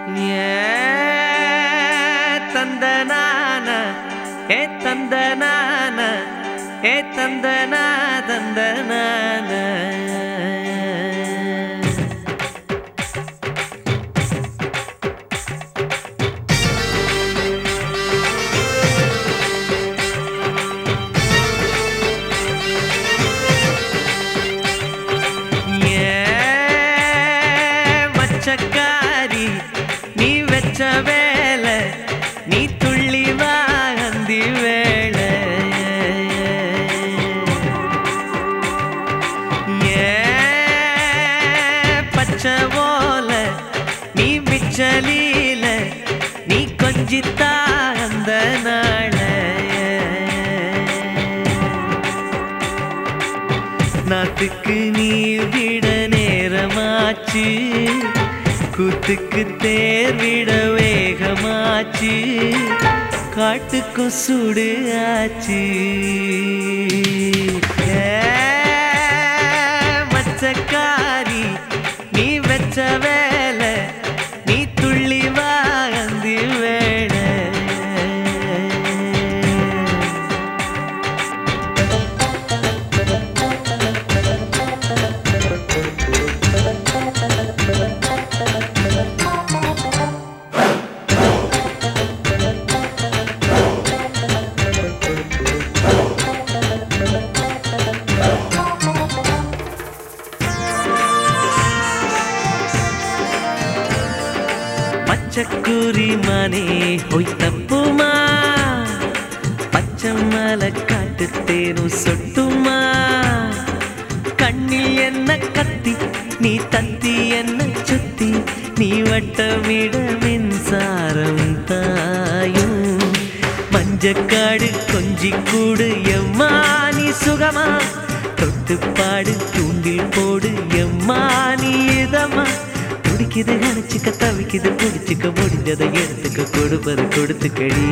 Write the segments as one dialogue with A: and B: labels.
A: தந்தனான ஏ தந்தனான ஏ தந்தனா தந்தனான ஏன் மச்சக்காரி நீ வெச்ச வேலை நீ துள்ளி வாந்தி வேலை ஏன் பச்சை ஓல நீ மிச்சலீல நீ கொஞ்சித்தா அந்த நாள நாத்துக்கு நீ விட நேரமாச்சு கூத்துக்கு தேர் விட வேகமாச்சு காட்டுக்கும் சுடு ஆச்சு ஏ, மச்சக்காரி நீ வெச்ச வேலை நீ துள்ளி வாந்தி வேலை பச்சக்கூரி மனே ஹொய் தப்புமா பச்சை மலை காட்டு தேனும் சொட்டுமா கண்ணில் என்ன கத்தி நீ தத்தி என்ன சுத்தி நீ வட்டமிட மின்சாரம் தாயும் மஞ்சக்காடு கொஞ்சி கூடு எம்மா நீ சுகமா தொட்டுப்பாடு தூண்டில் போடு எம்மா நீ இதமா துடிக்குது நினைச்சுக்க தவிக்குது பிடிச்சுக்க முடிஞ்சதை எடுத்துக்க கொடுப்பது கொடுத்துக்கடி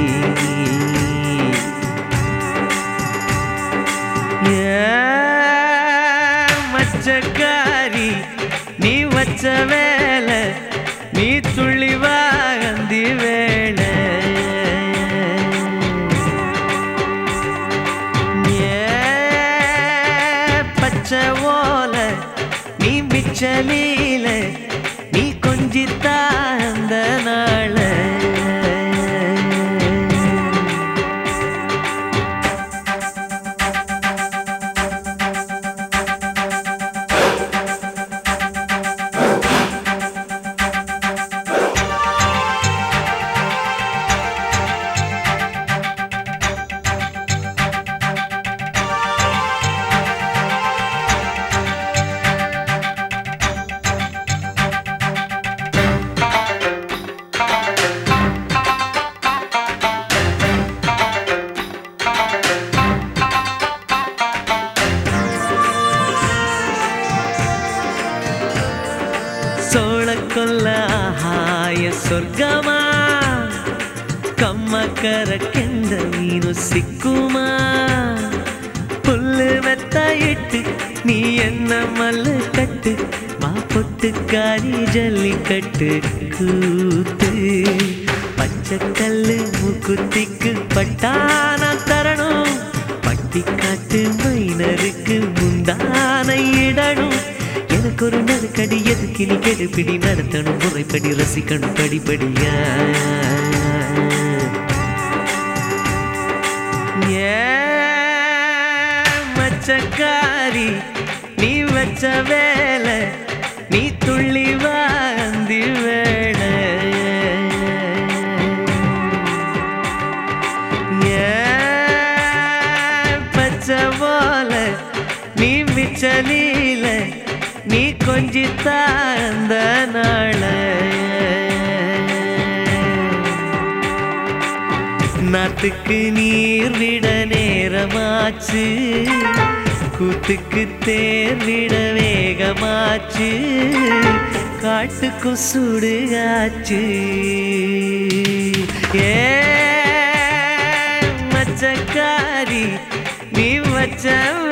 A: ஏன் மச்சக்காரி நீ வச்ச வேலை நீ துள்ளி வாந்தி வேலை ஏன் பச்சை ஓல நீ மிச்சலீல நீ கொஞ்சித்தா அந்த நாள சோழ கொல்ல ஆಹಾಯ சொர்க்கமா ಕಮ್ಮಕರ ಕೆಂದ ನೀನು ಸಿಕ್ಕುಮಾ புல்லு மெத்த இட்டு நீ என்ன மல்லு கட்டு மா பொட்டுக்காரி ஜல்லிக்கட்டு கூத்து பச்சை கல்லு முக்குத்திக்கு பட்டான தரணும் பட்டி காட்டு மைனருக்கு முந்தானை இடணும் எனக்கு ஒரு நெருக்கடி எதுக்கு நீ கெடுபிடி நடத்தணும் முறைப்படி ரசிக்கணும் படிப்படியா ஏன் மச்சக்காரி நீ வச்ச வேலை நீ துள்ளி வாந்தி வேலை ஏன் பச்சை போல நீ மிச்சலீல நீ கொஞ்சித்தா அந்த நாள நாத்துக்கு நீர் விட நேரமாச்சு கூத்துக்கு தேர் விட வேகமாச்சு காட்டுக்கும் சுடுகாச்சு ஏ மச்சக்காரி நீ வச்ச